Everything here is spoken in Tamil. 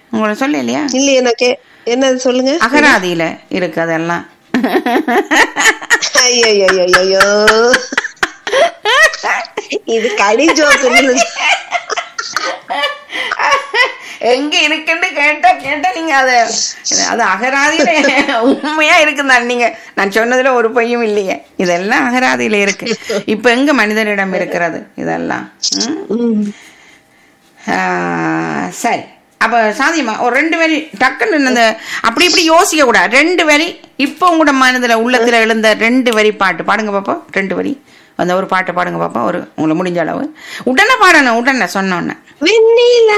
உங்களை சொல்ல இல்லையா இல்லையே நான் கே என்னது சொல்லுங்க அகராதியில இருக்கு அதெல்லாம் ஐயோ இது கடி ஜோக்கு எங்க இருக்குன்னு கேட்டா கேட்டா நீங்க அத அது அகராதியில உண்மையா இருக்குதான் நீங்க நான் சொன்னதுல ஒரு பையும் இல்லையே இதெல்லாம் அகராதியில இருக்கு இப்ப எங்க மனிதனிடம் இருக்கிறது இதெல்லாம் ம்? ஆஹ், சரி அப்ப சாதியமா ஒரு ரெண்டு வரி டக்குன்னு இந்த அப்படி இப்படி யோசிக்க கூடாது ரெண்டு வரி இப்போ உங்களோட மனதுல உள்ளத்துல எழுந்த ரெண்டு வரி பாட்டு பாடுங்க பாப்போம் ரெண்டு வரி அந்த ஒரு பாட்டு பாடுங்க பாப்போம் ஒரு உங்களுக்கு முடிஞ்ச அளவு உடனே பாடணும் உடனே சொன்னோன்னே வெண்ணிலா